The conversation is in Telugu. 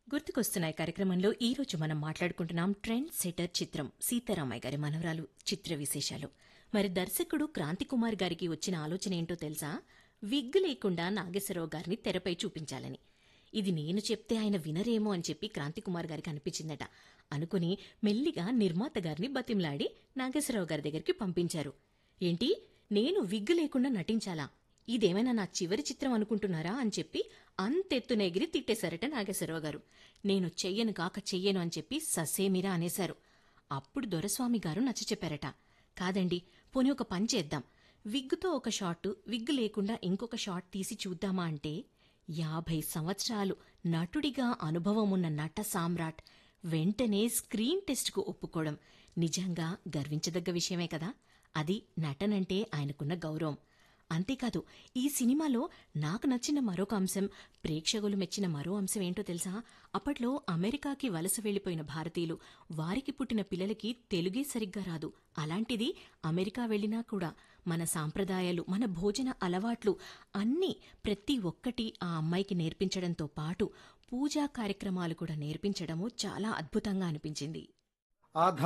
గుర్తుకొస్తున్నాయి కార్యక్రమంలో ఈ రోజు మనం మాట్లాడుకుంటున్నాం ట్రెండ్ సెటర్ చిత్రం సీతారామయ్య గారి మనవరాలు చిత్ర విశేషాలు మరి దర్శకుడు క్రాంతి కుమార్ గారికి వచ్చిన ఆలోచన ఏంటో తెలుసా విగ్ లేకుండా నాగేశ్వరరావు గారిని తెరపై చూపించాలని ఇది నేను చెప్తే ఆయన వినరేమో అని చెప్పి క్రాంతి కుమార్ గారికి అనిపించిందట అనుకుని మెల్లిగా నిర్మాత గారిని బతిమలాడి నాగేశ్వరరావు గారి దగ్గరికి పంపించారు ఏంటి నేను విగ్ లేకుండా నటించాలా ఇదేమైనా నా చివరి చిత్రం అనుకుంటున్నారా అని చెప్పి అంతెత్తున ఎగిరి తిట్టేశారట నాగేశ్వరరావు గారు నేను చెయ్యను కాక చెయ్యను అని చెప్పి ససేమిరా అనేశారు అప్పుడు దొరస్వామి గారు నచ్చ చెప్పారట కాదండి పోనీ ఒక పని చేద్దాం విగ్గుతో ఒక షాట్ విగ్ లేకుండా ఇంకొక షాట్ తీసి చూద్దామా అంటే యాభై సంవత్సరాలు నటుడిగా అనుభవమున్న నట సామ్రాట్ వెంటనే స్క్రీన్ టెస్ట్కు ఒప్పుకోవడం నిజంగా గర్వించదగ్గ విషయమే కదా అది నటనంటే ఆయనకున్న గౌరవం అంతేకాదు ఈ సినిమాలో నాకు నచ్చిన మరొక అంశం ప్రేక్షకులు మెచ్చిన మరో అంశం ఏంటో తెలుసా అప్పట్లో అమెరికాకి వలస వెళ్లిపోయిన భారతీయులు వారికి పుట్టిన పిల్లలకి తెలుగే సరిగ్గా రాదు అలాంటిది అమెరికా వెళ్ళినా కూడా మన సాంప్రదాయాలు మన భోజన అలవాట్లు అన్నీ ప్రతి ఒక్కటి ఆ అమ్మాయికి నేర్పించడంతో పాటు పూజా కార్యక్రమాలు కూడా నేర్పించడము చాలా అద్భుతంగా అనిపించింది ఆ